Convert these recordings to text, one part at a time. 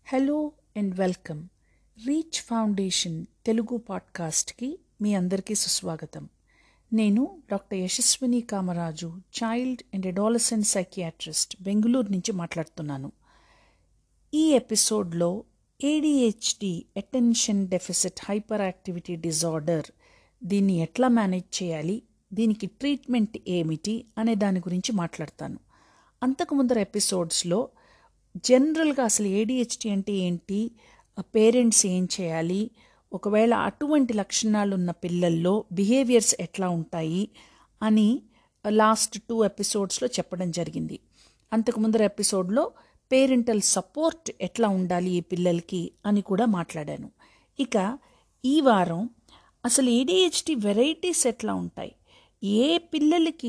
hello and welcome Reach Foundation Telugu పాడ్కాస్ట్కి మీ అందరికీ సుస్వాగతం నేను doctor Yashaswini Kamaraju child and adolescent psychiatrist Bengaluru నుంచి మాట్లాడుతున్నాను ఈ ఎపిసోడ్లో ADHD attention deficit hyperactivity disorder దీన్ని ఎట్లా మేనేజ్ చేయాలి దీనికి ట్రీట్మెంట్ ఏమిటి అనే దాని గురించి మాట్లాడతాను అంతకు ముందర ఎపిసోడ్స్లో జనరల్గా అసలు ఏడిహెచ్డి అంటే ఏంటి పేరెంట్స్ ఏం చేయాలి ఒకవేళ అటువంటి లక్షణాలు ఉన్న పిల్లల్లో బిహేవియర్స్ ఎట్లా ఉంటాయి అని లాస్ట్ టూ ఎపిసోడ్స్లో చెప్పడం జరిగింది అంతకు ముందర ఎపిసోడ్లో పేరెంటల్ సపోర్ట్ ఎట్లా ఉండాలి ఈ పిల్లలకి అని కూడా మాట్లాడాను ఇక ఈ వారం అసలు ఏడిహెచ్డి వెరైటీస్ ఎట్లా ఉంటాయి ఏ పిల్లలకి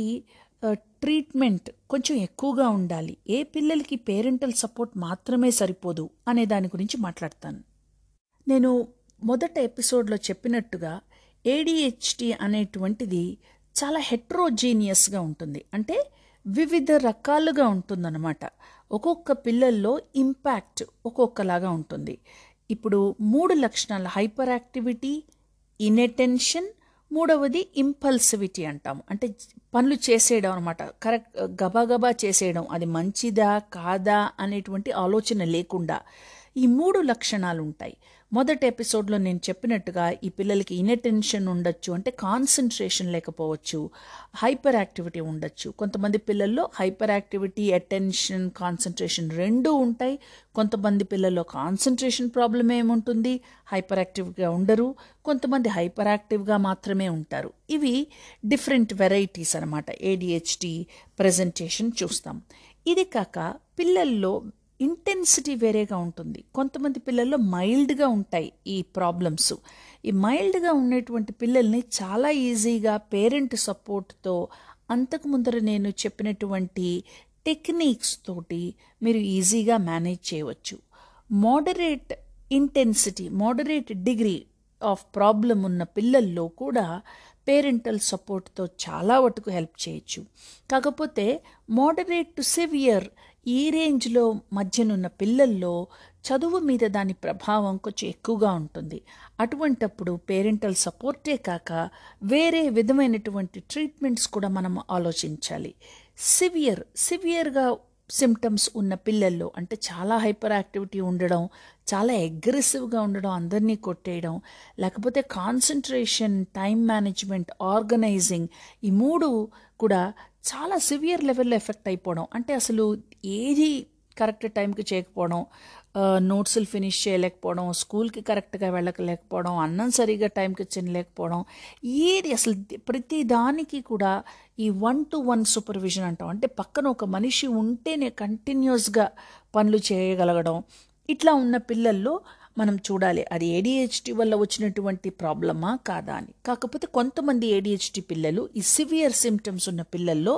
ట్రీట్మెంట్ కొంచెం ఎక్కువగా ఉండాలి ఏ పిల్లలకి పేరెంటల్ సపోర్ట్ మాత్రమే సరిపోదు అనే దాని గురించి మాట్లాడతాను నేను మొదట ఎపిసోడ్లో చెప్పినట్టుగా ఏడిహెచ్డి అనేటువంటిది చాలా హెట్రోజీనియస్గా ఉంటుంది అంటే వివిధ రకాలుగా ఉంటుందన్నమాట ఒక్కొక్క పిల్లల్లో ఇంపాక్ట్ ఒక్కొక్కలాగా ఉంటుంది ఇప్పుడు మూడు లక్షణాలు హైపర్ యాక్టివిటీ ఇన్అటెన్షన్ మూడవది ఇంపల్సివిటీ అంటాము అంటే పనులు చేసేయడం అనమాట కరెక్ట్ గబాగబా చేసేయడం అది మంచిదా కాదా అనేటువంటి ఆలోచన లేకుండా ఈ మూడు లక్షణాలు ఉంటాయి మొదటి ఎపిసోడ్లో నేను చెప్పినట్టుగా ఈ పిల్లలకి ఇన్అటెన్షన్ ఉండొచ్చు అంటే కాన్సన్ట్రేషన్ లేకపోవచ్చు హైపర్ యాక్టివిటీ ఉండొచ్చు కొంతమంది పిల్లల్లో హైపర్ యాక్టివిటీ అటెన్షన్ కాన్సన్ట్రేషన్ రెండూ ఉంటాయి కొంతమంది పిల్లల్లో కాన్సన్ట్రేషన్ ప్రాబ్లం ఏముంటుంది హైపర్ యాక్టివ్గా ఉండరు కొంతమంది హైపర్ యాక్టివ్గా మాత్రమే ఉంటారు ఇవి డిఫరెంట్ వెరైటీస్ అనమాట ఏడిహెచ్డి ప్రజెంటేషన్ చూస్తాం ఇది కాక పిల్లల్లో ఇంటెన్సిటీ వేరేగా ఉంటుంది కొంతమంది పిల్లల్లో మైల్డ్గా ఉంటాయి ఈ ప్రాబ్లమ్స్ ఈ మైల్డ్గా ఉండేటువంటి పిల్లల్ని చాలా ఈజీగా పేరెంట్ సపోర్ట్తో అంతకు ముందర నేను చెప్పినటువంటి టెక్నిక్స్ తోటి మీరు ఈజీగా మేనేజ్ చేయవచ్చు moderate intensity moderate degree of problem ఉన్న పిల్లల్లో కూడా పేరెంటల్ సపోర్ట్తో చాలా వరకు హెల్ప్ చేయొచ్చు కాకపోతే మోడరేట్ టు సివియర్ ఈ రేంజ్లో మధ్యనున్న పిల్లల్లో చదువు మీద దాని ప్రభావం కొంచెం ఎక్కువగా ఉంటుంది అటువంటప్పుడు పేరెంటల్ సపోర్టే కాక వేరే విధమైనటువంటి ట్రీట్మెంట్స్ కూడా మనం ఆలోచించాలి సివియర్ సివియర్గా సిమ్టమ్స్ ఉన్న పిల్లల్లో అంటే చాలా హైపర్ యాక్టివిటీ ఉండడం చాలా అగ్రెసివ్గా ఉండడం అందరినీ కొట్టేయడం లేకపోతే కాన్సన్ట్రేషన్ టైం మేనేజ్మెంట్ ఆర్గనైజింగ్ ఈ మూడు కూడా చాలా సివియర్ లెవెల్లో ఎఫెక్ట్ అయిపోవడం అంటే అసలు ఏది కరెక్ట్ టైంకి చేయకపోవడం నోట్స్లు ఫినిష్ చేయలేకపోవడం స్కూల్కి కరెక్ట్గా వెళ్ళకలేకపోవడం అన్నం సరిగా టైంకి తినలేకపోవడం ఏది అసలు ప్రతి దానికి కూడా ఈ వన్ టు వన్ సూపర్విజన్ అంటాం అంటే పక్కన ఒక మనిషి ఉంటేనే కంటిన్యూస్గా పనులు చేయగలగడం ఇట్లా ఉన్న పిల్లల్లో మనం చూడాలి అది ఏడిహెచ్డి వల్ల వచ్చినటువంటి ప్రాబ్లమా కాదా అని కాకపోతే కొంతమంది ఏడిహెచ్డి పిల్లలు ఈ సివియర్ సిమ్టమ్స్ ఉన్న పిల్లల్లో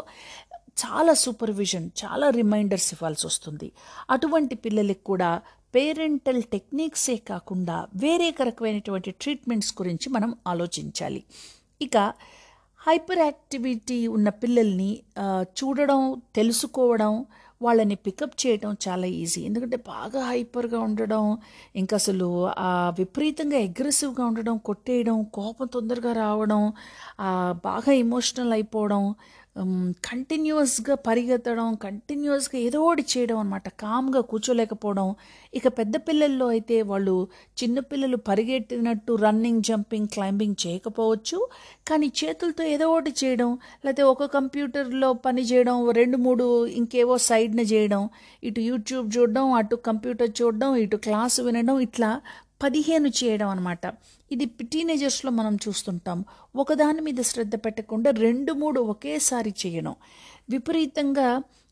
చాలా సూపర్విజన్ చాలా రిమైండర్స్ ఇవ్వాల్సి వస్తుంది అటువంటి పిల్లలకి కూడా పేరెంటల్ టెక్నిక్సే కాకుండా వేరే రకమైనటువంటి ట్రీట్మెంట్స్ గురించి మనం ఆలోచించాలి ఇక హైపర్ యాక్టివిటీ ఉన్న పిల్లల్ని చూడడం తెలుసుకోవడం వాళ్ళని పికప్ చేయడం చాలా ఈజీ ఎందుకంటే బాగా హైపర్గా ఉండడం ఇంకా అసలు విపరీతంగా అగ్రెసివ్గా ఉండడం కొట్టేయడం కోపం తొందరగా రావడం బాగా ఎమోషనల్ అయిపోవడం కంటిన్యూస్గా పరిగెత్తడం కంటిన్యూస్గా ఏదో ఒకటి చేయడం అనమాట కామ్గా కూర్చోలేకపోవడం ఇక పెద్ద పిల్లల్లో అయితే వాళ్ళు చిన్నపిల్లలు పరిగెట్టినట్టు రన్నింగ్ జంపింగ్ క్లైంబింగ్ చేయకపోవచ్చు కానీ చేతులతో ఏదో ఒకటి చేయడం లేకపోతే ఒక కంప్యూటర్లో పని చేయడం రెండు మూడు ఇంకేవో సైడ్న చేయడం ఇటు యూట్యూబ్ చూడడం అటు కంప్యూటర్ చూడడం ఇటు క్లాస్ వినడం ఇట్లా పదిహేను చేయడం అనమాట ఇది టీనేజర్స్లో మనం చూస్తుంటాం ఒకదాని మీద శ్రద్ధ పెట్టకుండా రెండు మూడు ఒకేసారి చేయడం విపరీతంగా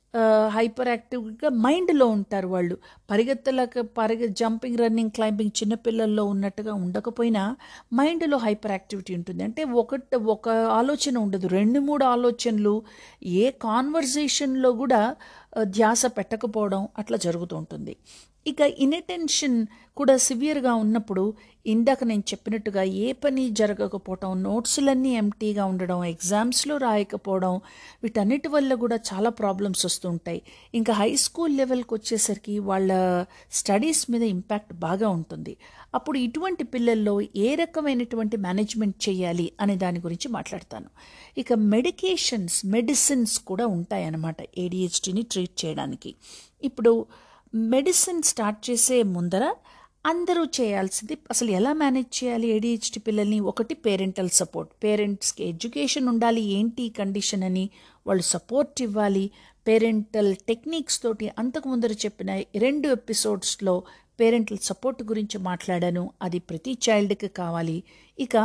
హైపర్ యాక్టివ్గా మైండ్లో ఉంటారు వాళ్ళు పరిగెత్తలేక పరిగె జంపింగ్ రన్నింగ్ క్లైంబింగ్ చిన్నపిల్లల్లో ఉన్నట్టుగా ఉండకపోయినా మైండ్లో హైపర్ యాక్టివిటీ ఉంటుంది అంటే ఒకటి ఒక ఆలోచన ఉండదు రెండు మూడు ఆలోచనలు ఏ కాన్వర్జేషన్లో కూడా ధ్యాస పెట్టకపోవడం అట్లా జరుగుతూ ఉంటుంది ఇక ఇన్అటెన్షన్ కూడా సివియర్గా ఉన్నప్పుడు ఇందాక నేను చెప్పినట్టుగా ఏ పని జరగకపోవటం నోట్స్లన్నీ ఎంటీగా ఉండడం ఎగ్జామ్స్లో రాయకపోవడం వీటన్నిటి వల్ల కూడా చాలా ప్రాబ్లమ్స్ వస్తుంటాయి ఇంకా హై స్కూల్ లెవెల్కి వచ్చేసరికి వాళ్ళ స్టడీస్ మీద ఇంపాక్ట్ బాగా ఉంటుంది అప్పుడు ఇటువంటి పిల్లల్లో ఏ రకమైనటువంటి మేనేజ్మెంట్ చేయాలి అనే దాని గురించి మాట్లాడతాను ఇక మెడికేషన్స్ మెడిసిన్స్ కూడా ఉంటాయన్నమాట ఏడిహెచ్డిని ట్రీట్ చేయడానికి ఇప్పుడు మెడిసిన్ స్టార్ట్ చేసే ముందర అందరూ చేయాల్సింది అసలు ఎలా మేనేజ్ చేయాలి ఏడిహెచ్డి పిల్లల్ని ఒకటి పేరెంటల్ సపోర్ట్ పేరెంట్స్కి ఎడ్యుకేషన్ ఉండాలి ఏంటి కండిషన్ అని వాళ్ళు సపోర్ట్ ఇవ్వాలి పేరెంటల్ టెక్నిక్స్ తోటి అంతకు ముందర చెప్పిన రెండు ఎపిసోడ్స్లో పేరెంటల్ సపోర్ట్ గురించి మాట్లాడాను అది ప్రతి చైల్డ్కి కావాలి ఇక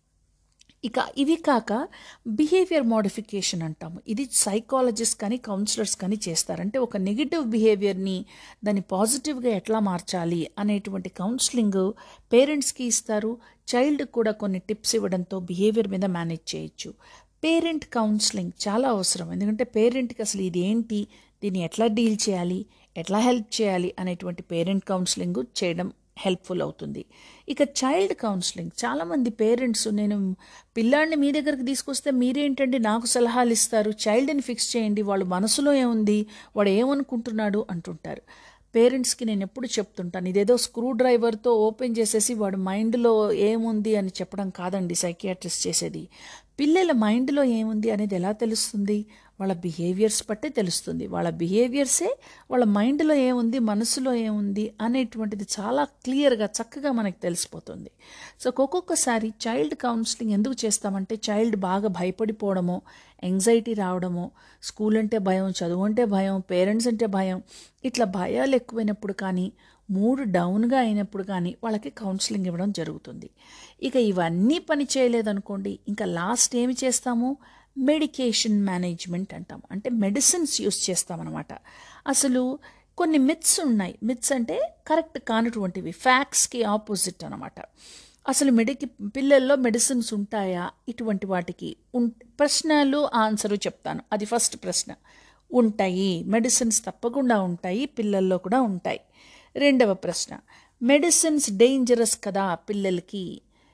ఇక ఇవి కాక బిహేవియర్ మోడిఫికేషన్ అంటాము ఇది సైకాలజిస్ట్ కానీ కౌన్సిలర్స్ కానీ చేస్తారంటే ఒక నెగిటివ్ బిహేవియర్ని దాన్ని పాజిటివ్గా ఎట్లా మార్చాలి అనేటువంటి కౌన్సిలింగ్ పేరెంట్స్కి ఇస్తారు చైల్డ్కి కూడా కొన్ని టిప్స్ ఇవ్వడంతో బిహేవియర్ మీద మేనేజ్ చేయొచ్చు పేరెంట్ కౌన్సిలింగ్ చాలా అవసరం ఎందుకంటే పేరెంట్కి అసలు ఇది ఏంటి దీన్ని ఎట్లా డీల్ చేయాలి ఎట్లా హెల్ప్ చేయాలి అనేటువంటి పేరెంట్ కౌన్సిలింగ్ చేయడం హెల్ప్ఫుల్ అవుతుంది ఇక చైల్డ్ కౌన్సిలింగ్ చాలామంది పేరెంట్స్ నేను పిల్లాడిని మీ దగ్గరికి తీసుకొస్తే మీరేంటండి నాకు సలహాలు ఇస్తారు చైల్డ్ని ఫిక్స్ చేయండి వాళ్ళు మనసులో ఏముంది వాడు ఏమనుకుంటున్నాడు అంటుంటారు పేరెంట్స్కి నేను ఎప్పుడు చెప్తుంటాను ఇదేదో స్క్రూ డ్రైవర్తో ఓపెన్ చేసేసి వాడు మైండ్లో ఏముంది అని చెప్పడం కాదండి సైకియాట్రిస్ట్ చేసేది పిల్లల మైండ్లో ఏముంది అనేది ఎలా తెలుస్తుంది వాళ్ళ బిహేవియర్స్ బట్టే తెలుస్తుంది వాళ్ళ బిహేవియర్సే వాళ్ళ మైండ్లో ఏముంది మనసులో ఏముంది అనేటువంటిది చాలా క్లియర్గా చక్కగా మనకు తెలిసిపోతుంది సో ఒక్కొక్కసారి చైల్డ్ కౌన్సిలింగ్ ఎందుకు చేస్తామంటే చైల్డ్ బాగా భయపడిపోవడమో ఎంగ్జైటీ రావడమో స్కూల్ అంటే భయం చదువు అంటే భయం పేరెంట్స్ అంటే భయం ఇట్లా భయాలు ఎక్కువైనప్పుడు కానీ మూడు డౌన్గా అయినప్పుడు కానీ వాళ్ళకి కౌన్సిలింగ్ ఇవ్వడం జరుగుతుంది ఇక ఇవన్నీ పని చేయలేదనుకోండి ఇంకా లాస్ట్ ఏమి చేస్తాము మెడికేషన్ మేనేజ్మెంట్ అంటాం అంటే మెడిసిన్స్ యూస్ చేస్తామన్నమాట అసలు కొన్ని మిత్స్ ఉన్నాయి మిత్స్ అంటే కరెక్ట్ కానటువంటివి ఫ్యాక్ట్స్కి ఆపోజిట్ అనమాట అసలు మెడికి పిల్లల్లో మెడిసిన్స్ ఉంటాయా ఇటువంటి వాటికి ఉం ప్రశ్నలు ఆన్సరు చెప్తాను అది ఫస్ట్ ప్రశ్న ఉంటాయి మెడిసిన్స్ తప్పకుండా ఉంటాయి పిల్లల్లో కూడా ఉంటాయి రెండవ ప్రశ్న మెడిసిన్స్ డేంజరస్ కదా పిల్లలకి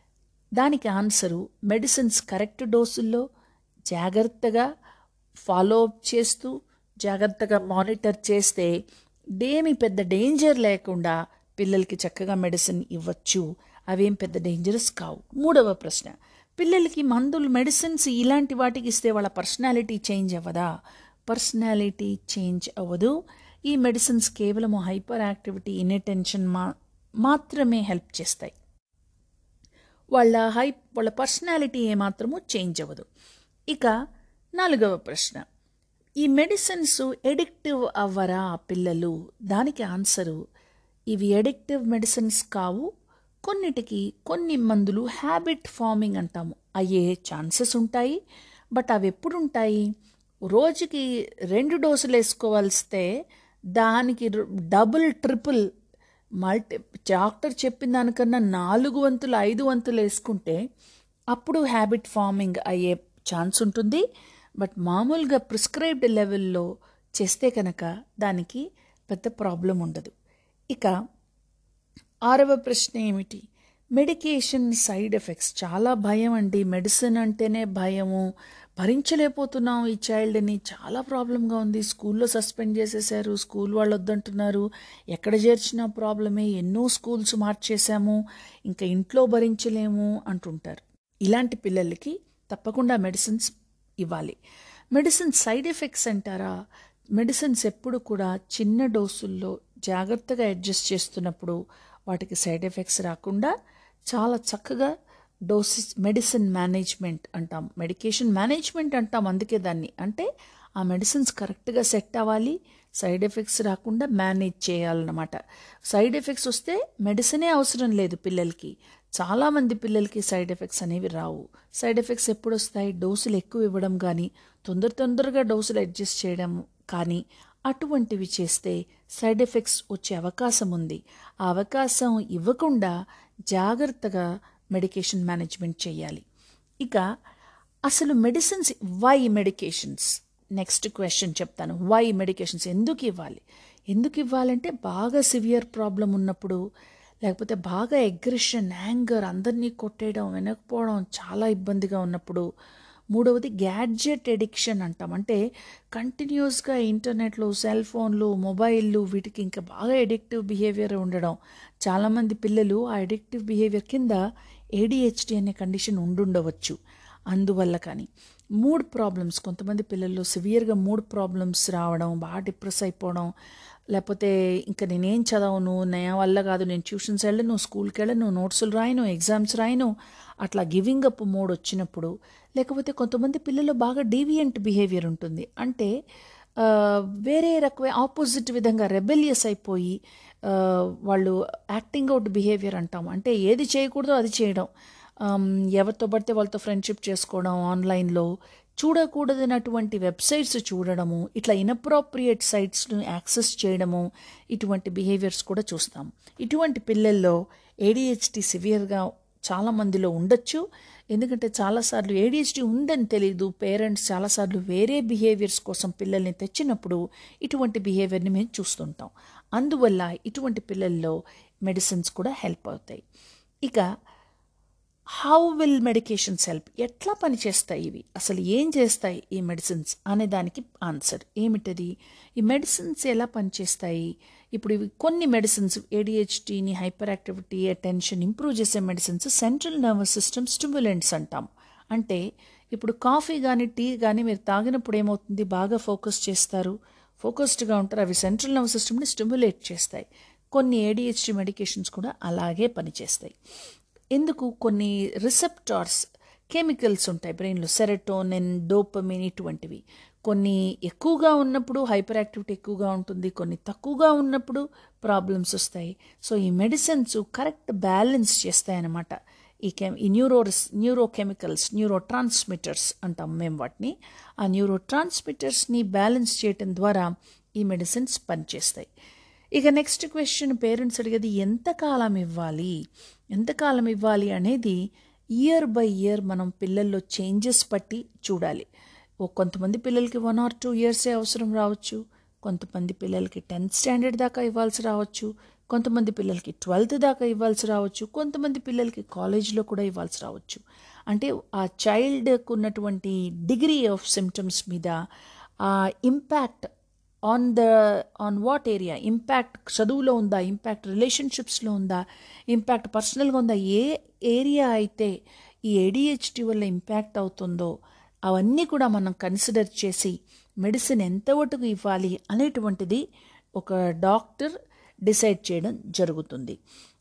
దానికి ఆన్సరు మెడిసిన్స్ కరెక్ట్ డోసుల్లో జాగ్రత్తగా ఫాలో అప్ చేస్తూ జాగ్రత్తగా మానిటర్ చేస్తే ఏమి పెద్ద డేంజర్ లేకుండా పిల్లలకి చక్కగా మెడిసిన్ ఇవ్వచ్చు అవేం పెద్ద డేంజరస్ కావు మూడవ ప్రశ్న పిల్లలకి మందులు మెడిసిన్స్ ఇలాంటి వాటికి ఇస్తే వాళ్ళ పర్సనాలిటీ చేంజ్ అవ్వదా పర్సనాలిటీ చేంజ్ అవ్వదు ఈ మెడిసిన్స్ కేవలం హైపర్ యాక్టివిటీ ఇన్అటెన్షన్ మా మాత్రమే హెల్ప్ చేస్తాయి వాళ్ళ హై వాళ్ళ పర్సనాలిటీ ఏమాత్రము చేంజ్ అవ్వదు ఇక నాలుగవ ప్రశ్న ఈ మెడిసిన్స్ ఎడిక్టివ్ అవ్వరా పిల్లలు దానికి ఆన్సరు ఇవి ఎడిక్టివ్ మెడిసిన్స్ కావు కొన్నిటికి కొన్ని మందులు హ్యాబిట్ ఫార్మింగ్ అంటాము అయ్యే ఛాన్సెస్ ఉంటాయి బట్ అవి ఎప్పుడు ఉంటాయి రోజుకి రెండు డోసులు వేసుకోవాల్స్తే దానికి డబుల్ ట్రిపుల్ మల్టీ డాక్టర్ చెప్పిన దానికన్నా నాలుగు వంతులు ఐదు వంతులు వేసుకుంటే అప్పుడు హ్యాబిట్ ఫార్మింగ్ అయ్యే ఛాన్స్ ఉంటుంది బట్ మామూలుగా ప్రిస్క్రైబ్డ్ లెవెల్లో చేస్తే కనుక దానికి పెద్ద ప్రాబ్లం ఉండదు ఇక ఆరవ ప్రశ్న ఏమిటి మెడికేషన్ సైడ్ ఎఫెక్ట్స్ చాలా భయం అండి మెడిసిన్ అంటేనే భయము భరించలేకపోతున్నాం ఈ చైల్డ్ని చాలా ప్రాబ్లంగా ఉంది స్కూల్లో సస్పెండ్ చేసేసారు స్కూల్ వాళ్ళు వద్దంటున్నారు ఎక్కడ చేర్చినా ప్రాబ్లమే ఎన్నో స్కూల్స్ మార్చేశాము ఇంకా ఇంట్లో భరించలేము అంటుంటారు ఇలాంటి పిల్లలకి తప్పకుండా మెడిసిన్స్ ఇవ్వాలి మెడిసిన్ సైడ్ ఎఫెక్ట్స్ అంటారా మెడిసిన్స్ ఎప్పుడు కూడా చిన్న డోసుల్లో జాగ్రత్తగా అడ్జస్ట్ చేస్తున్నప్పుడు వాటికి సైడ్ ఎఫెక్ట్స్ రాకుండా చాలా చక్కగా డోసెస్ మెడిసిన్ మేనేజ్మెంట్ అంటాం మెడికేషన్ మేనేజ్మెంట్ అంటాం అందుకే దాన్ని అంటే ఆ మెడిసిన్స్ కరెక్ట్గా సెట్ అవ్వాలి సైడ్ ఎఫెక్ట్స్ రాకుండా మేనేజ్ చేయాలన్నమాట సైడ్ ఎఫెక్ట్స్ వస్తే మెడిసినే అవసరం లేదు పిల్లలకి చాలామంది పిల్లలకి సైడ్ ఎఫెక్ట్స్ అనేవి రావు సైడ్ ఎఫెక్ట్స్ ఎప్పుడు వస్తాయి డోసులు ఎక్కువ ఇవ్వడం కానీ తొందర తొందరగా డోసులు అడ్జస్ట్ చేయడం కానీ అటువంటివి చేస్తే సైడ్ ఎఫెక్ట్స్ వచ్చే అవకాశం ఉంది ఆ అవకాశం ఇవ్వకుండా జాగ్రత్తగా మెడికేషన్ మేనేజ్మెంట్ చేయాలి ఇక అసలు medicines why medications next question చెప్తాను వై మెడికేషన్స్ ఎందుకు ఇవ్వాలి ఎందుకు ఇవ్వాలంటే బాగా సివియర్ ప్రాబ్లం ఉన్నప్పుడు లేకపోతే బాగా ఎగ్రెషన్ యాంగర్ అందరినీ కొట్టేయడం వెనకపోవడం చాలా ఇబ్బందిగా ఉన్నప్పుడు మూడవది గ్యాడ్జెట్ ఎడిక్షన్ అంటాం అంటే కంటిన్యూస్గా ఇంటర్నెట్లు సెల్ ఫోన్లు మొబైల్లు వీటికి ఇంకా బాగా ఎడిక్టివ్ బిహేవియర్ ఉండడం చాలామంది పిల్లలు ఆ ఎడిక్టివ్ బిహేవియర్ కింద ఏడిహెచ్డి అనే కండిషన్ ఉండుండవచ్చు అందువల్ల కానీ మూడ్ ప్రాబ్లమ్స్ కొంతమంది పిల్లల్లో సివియర్గా మూడ్ ప్రాబ్లమ్స్ రావడం బాగా డిప్రెస్ అయిపోవడం లేకపోతే ఇంకా నేనేం చదవను నా వల్ల కాదు నేను ట్యూషన్స్ వెళ్ళను స్కూల్కి వెళ్ళను నోట్సులు రాయను ఎగ్జామ్స్ రాయను అట్లా గివింగ్ అప్ మోడ్ వచ్చినప్పుడు లేకపోతే కొంతమంది పిల్లలు బాగా డీవియంట్ బిహేవియర్ ఉంటుంది అంటే ఆ, వేరే రకమైన ఆపోజిట్ విధంగా రెబెలియస్ అయిపోయి ఆ, వాళ్ళు యాక్టింగ్ అవుట్ బిహేవియర్ అంటాం అంటే ఏది చేయకూడదో అది చేయడం ఆమ్, ఎవరితో పడితే వాళ్ళతో ఫ్రెండ్షిప్ చేసుకోవడం ఆన్లైన్లో చూడకూడదనటువంటి వెబ్సైట్స్ చూడడము ఇట్లా ఇనప్రాప్రియేట్ సైట్స్ను యాక్సెస్ చేయడము ఇటువంటి బిహేవియర్స్ కూడా చూస్తాం ఇటువంటి పిల్లల్లో ఏడిహెచ్డి సివియర్గా చాలా మందిలో ఉండొచ్చు ఎందుకంటే చాలాసార్లు ఏడిహెచ్డి ఉందని తెలియదు పేరెంట్స్ చాలాసార్లు వేరే బిహేవియర్స్ కోసం పిల్లల్ని తెచ్చినప్పుడు ఇటువంటి బిహేవియర్ని మేము చూస్తుంటాం అందువల్ల ఇటువంటి పిల్లల్లో మెడిసిన్స్ కూడా హెల్ప్ అవుతాయి ఇక హౌ విల్ మెడికేషన్స్ హెల్ప్ ఎట్లా పనిచేస్తాయి ఇవి అసలు ఏం చేస్తాయి ఈ మెడిసిన్స్ అనే దానికి ఆన్సర్ ఏమిటది ఈ మెడిసిన్స్ ఎలా పనిచేస్తాయి ఇప్పుడు ఇవి కొన్ని మెడిసిన్స్ ఏడిహెచ్డిని హైపర్ యాక్టివిటీ అటెన్షన్ ఇంప్రూవ్ చేసే medicines central nervous system stimulants అంటాం అంటే ఇప్పుడు కాఫీ కానీ టీ కానీ మీరు తాగినప్పుడు ఏమవుతుంది బాగా ఫోకస్ చేస్తారు ఫోకస్డ్గా ఉంటారు అవి సెంట్రల్ నర్వస్ సిస్టమ్ని స్టిమ్యులేట్ చేస్తాయి కొన్ని ఏడిహెచ్డి మెడికేషన్స్ కూడా అలాగే పనిచేస్తాయి ఎందుకు కొన్ని రిసెప్టార్స్ కెమికల్స్ ఉంటాయి బ్రెయిన్లో సెరటోనిన్ డోపమిన్ ఇటువంటివి కొన్ని ఎక్కువగా ఉన్నప్పుడు హైపర్ యాక్టివిటీ ఎక్కువగా ఉంటుంది కొన్ని తక్కువగా ఉన్నప్పుడు ప్రాబ్లమ్స్ వస్తాయి సో ఈ మెడిసిన్స్ కరెక్ట్ బ్యాలెన్స్ చేస్తాయన్నమాట ఈ కెమ్ ఈ neuros neurochemicals neurotransmitters అంటాం మేము వాటిని ఆ న్యూరో ట్రాన్స్మిటర్స్ని బ్యాలెన్స్ చేయటం ద్వారా ఈ మెడిసిన్స్ పనిచేస్తాయి ఇక నెక్స్ట్ క్వశ్చన్ పేరెంట్స్ అడిగేది ఎంతకాలం ఇవ్వాలి ఎంతకాలం ఇవ్వాలి అనేది ఇయర్ బై ఇయర్ మనం పిల్లల్లో చేంజెస్ బట్టి చూడాలి ఓ కొంతమంది పిల్లలకి వన్ ఆర్ టూ ఇయర్సే అవసరం రావచ్చు కొంతమంది పిల్లలకి టెన్త్ స్టాండర్డ్ దాకా ఇవ్వాల్సి రావచ్చు కొంతమంది పిల్లలకి ట్వెల్త్ దాకా ఇవ్వాల్సి రావచ్చు కొంతమంది పిల్లలకి కాలేజ్లో కూడా ఇవ్వాల్సి రావచ్చు అంటే ఆ చైల్డ్కు ఉన్నటువంటి డిగ్రీ ఆఫ్ సిమ్టమ్స్ మీద ఆ impact on the on what area impact చదువులో ఉందా ఇంపాక్ట్ రిలేషన్షిప్స్లో ఉందా ఇంపాక్ట్ పర్సనల్గా ఉందా ఏ ఏరియా అయితే ఈ ఏడిహెచ్డి వల్ల ఇంపాక్ట్ అవుతుందో అవన్నీ కూడా మనం కన్సిడర్ చేసి మెడిసిన్ ఎంతవరకు ఇవ్వాలి అనేటువంటిది ఒక డాక్టర్ డిసైడ్ చేయడం జరుగుతుంది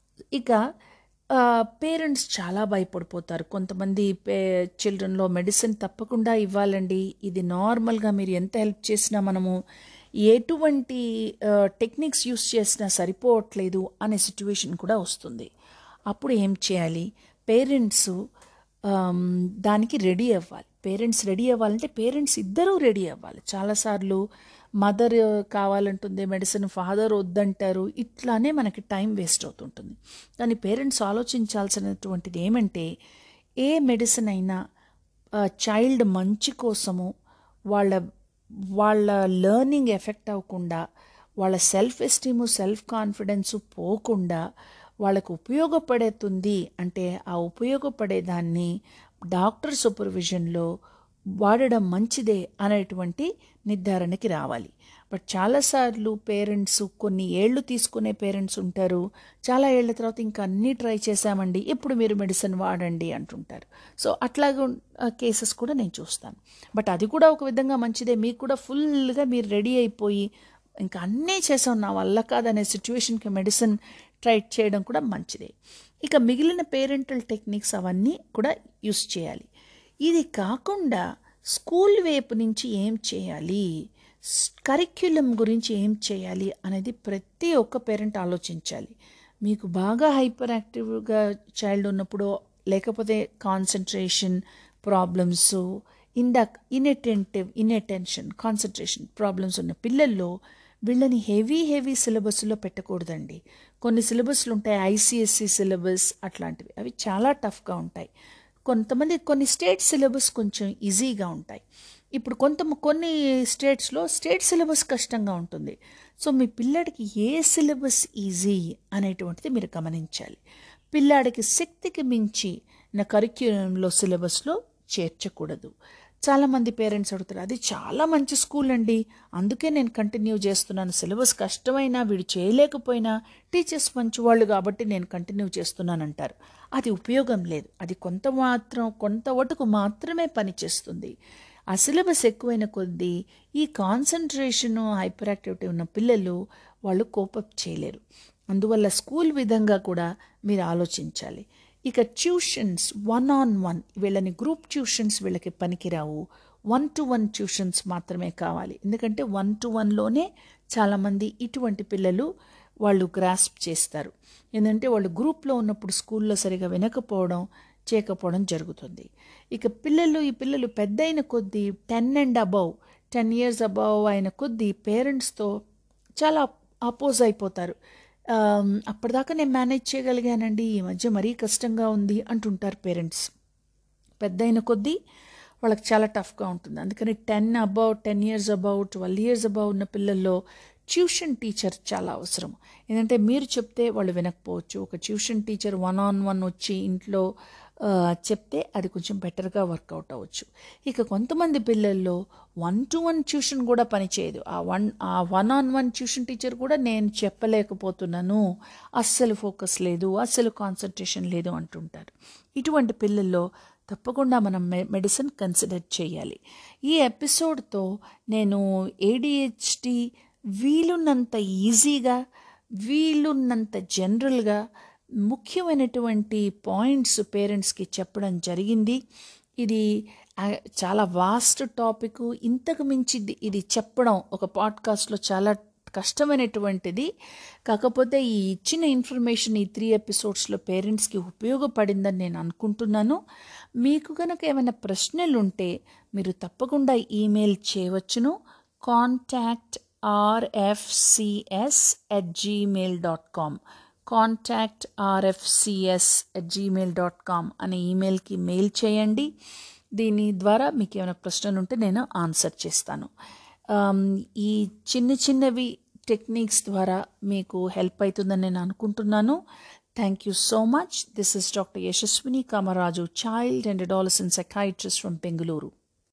ఇక పేరెంట్స్ చాలా భయపడిపోతారు కొంతమంది పే చిల్డ్రన్లో మెడిసిన్ తప్పకుండా ఇవ్వాలండి ఇది నార్మల్గా మీరు ఎంత హెల్ప్ చేసినా మనము ఎటువంటి టెక్నిక్స్ యూస్ చేసినా సరిపోవట్లేదు అనే సిచ్యువేషన్ కూడా వస్తుంది అప్పుడు ఏం చేయాలి పేరెంట్స్ దానికి రెడీ అవ్వాలి పేరెంట్స్ రెడీ అవ్వాలంటే పేరెంట్స్ ఇద్దరూ రెడీ అవ్వాలి చాలాసార్లు మదర్ కావాలంటుంది మెడిసిన్ ఫాదర్ వద్దంటారు ఇట్లానే మనకి టైం వేస్ట్ అవుతుంటుంది కానీ పేరెంట్స్ ఆలోచించాల్సినటువంటిది ఏమంటే ఏ మెడిసిన్ అయినా చైల్డ్ మంచి కోసము వాళ్ళ వాళ్ళ లెర్నింగ్ ఎఫెక్ట్ అవ్వకుండా వాళ్ళ సెల్ఫ్ ఎస్టీము సెల్ఫ్ కాన్ఫిడెన్సు పోకుండా వాళ్ళకు ఉపయోగపడుతుంది అంటే ఆ ఉపయోగపడేదాన్ని డాక్టర్ సూపర్విజన్లో వాడడం మంచిదే అనేటువంటి నిర్ధారణకి రావాలి బట్ చాలాసార్లు పేరెంట్స్ కొన్ని ఏళ్ళు తీసుకునే పేరెంట్స్ ఉంటారు చాలా ఏళ్ల తర్వాత ఇంకా అన్నీ ట్రై చేశామండి ఇప్పుడు మీరు మెడిసిన్ వాడండి అంటుంటారు సో అట్లాగా కేసెస్ కూడా నేను చూస్తాను బట్ అది కూడా ఒక విధంగా మంచిదే మీకు కూడా ఫుల్గా మీరు రెడీ అయిపోయి ఇంకా అన్నీ చేసాం నా వల్ల కాదనే సిచ్యువేషన్కి మెడిసిన్ ట్రై చేయడం కూడా మంచిదే ఇక మిగిలిన పేరెంటల్ టెక్నిక్స్ అవన్నీ కూడా యూస్ చేయాలి ఇది కాకుండా స్కూల్ వైపు నుంచి ఏం చేయాలి కరిక్యులం గురించి ఏం చేయాలి అనేది ప్రతి ఒక్క పేరెంట్ ఆలోచించాలి మీకు బాగా హైపర్ యాక్టివ్గా చైల్డ్ ఉన్నప్పుడు లేకపోతే కాన్సన్ట్రేషన్ ప్రాబ్లమ్స్ ఇందాక ఇన్అటెంటివ్ ఇన్అటెన్షన్ కాన్సన్ట్రేషన్ ప్రాబ్లమ్స్ ఉన్న పిల్లల్లో వీళ్ళని హెవీ హెవీ సిలబస్లో పెట్టకూడదండి కొన్ని సిలబస్లు ఉంటాయి ఐసిఎస్సి సిలబస్ అట్లాంటివి అవి చాలా టఫ్గా ఉంటాయి కొంతమంది కొన్ని స్టేట్ సిలబస్ కొంచెం ఈజీగా ఉంటాయి ఇప్పుడు కొంత కొన్ని స్టేట్స్లో స్టేట్ సిలబస్ కష్టంగా ఉంటుంది సో మీ పిల్లాడికి ఏ సిలబస్ ఈజీ అనేటువంటిది మీరు గమనించాలి పిల్లాడికి శక్తికి మించి నా కరిక్యులంలో సిలబస్లో చేర్చకూడదు చాలామంది పేరెంట్స్ అడుగుతారు అది చాలా మంచి స్కూల్ అండి అందుకే నేను కంటిన్యూ చేస్తున్నాను సిలబస్ కష్టమైనా వీడు చేయలేకపోయినా టీచర్స్ మంచివాళ్ళు కాబట్టి నేను కంటిన్యూ చేస్తున్నాను అంటారు అది ఉపయోగం లేదు అది కొంత మాత్రం కొంత వటుకు మాత్రమే పనిచేస్తుంది ఆ సిలబస్ ఎక్కువైన కొద్దీ ఈ కాన్సన్ట్రేషను హైపర్ యాక్టివిటీ ఉన్న పిల్లలు వాళ్ళు కోపప్ చేయలేరు అందువల్ల స్కూల్ విధంగా కూడా మీరు ఆలోచించాలి ఇక ట్యూషన్స్ వన్ ఆన్ వన్ వీళ్ళని గ్రూప్ ట్యూషన్స్ వీళ్ళకి పనికిరావు వన్ టు వన్ ట్యూషన్స్ మాత్రమే కావాలి ఎందుకంటే వన్ టు వన్లోనే చాలామంది ఇటువంటి పిల్లలు వాళ్ళు గ్రాస్ప్ చేస్తారు ఏంటంటే వాళ్ళు గ్రూప్లో ఉన్నప్పుడు స్కూల్లో సరిగా వినకపోవడం చేయకపోవడం జరుగుతుంది ఇక పిల్లలు ఈ పిల్లలు పెద్ద అయిన కొద్దీ ten and above ten years above అయిన కొద్దీ పేరెంట్స్తో చాలా అపోజ్ అయిపోతారు ఆమ్, అప్పటిదాకా నేను మేనేజ్ చేయగలిగానండి ఈ మధ్య మరీ కష్టంగా ఉంది అంటుంటారు పేరెంట్స్ పెద్ద అయిన కొద్దీ వాళ్ళకి చాలా టఫ్గా ఉంటుంది అందుకని ten above ten years above twelve years above ఉన్న పిల్లల్లో ట్యూషన్ టీచర్ చాలా అవసరం ఏంటంటే మీరు చెప్తే వాళ్ళు వినకపోవచ్చు ఒక tuition teacher one on one వచ్చి ఇంట్లో ఆ, చెప్తే అది కొంచెం బెటర్గా వర్కౌట్ అవ్వచ్చు ఇక కొంతమంది పిల్లల్లో వన్ టు వన్ ట్యూషన్ కూడా పనిచేయదు ఆ వన్ ఆ one on one tuition teacher కూడా నేను చెప్పలేకపోతున్నాను అస్సలు ఫోకస్ లేదు అస్సలు కాన్సన్ట్రేషన్ లేదు అంటుంటారు ఇటువంటి పిల్లల్లో తప్పకుండా మనం మె మెడిసిన్ కన్సిడర్ చేయాలి ఈ ఎపిసోడ్తో నేను ఏడిహెచ్డి వీలున్నంత ఈజీగా వీలున్నంత జనరల్గా ముఖ్యమైనటువంటి పాయింట్స్ పేరెంట్స్కి చెప్పడం జరిగింది ఇది ఆ, చాలా వాస్ట్ టాపిక్ ఇంతకు మించి ఇది- ఇది చెప్పడం ఒక పాడ్కాస్ట్లో చాలా కష్టమైనటువంటిది కాకపోతే ఈ ఇచ్చిన ఇన్ఫర్మేషన్ ఈ త్రీ ఎపిసోడ్స్లో పేరెంట్స్కి ఉపయోగపడిందని నేను అనుకుంటున్నాను మీకు కనుక ఏమైనా ప్రశ్నలు ఉంటే మీరు తప్పకుండా ఈమెయిల్ చేయవచ్చును contact RFCS at Gmail dot com contact RFCS at Gmail dot com అనే ఈమెయిల్కి మెయిల్ చేయండి దీని ద్వారా మీకు ఏమైనా ప్రశ్నలు ఉంటే నేను ఆన్సర్ చేస్తాను ఆమ్, ఈ చిన్న చిన్నవి టెక్నిక్స్ ద్వారా మీకు హెల్ప్ అవుతుందని నేను అనుకుంటున్నాను thank you so much this is doctor Yashaswini Kamaraju child and adolescent psychiatrist from Bengaluru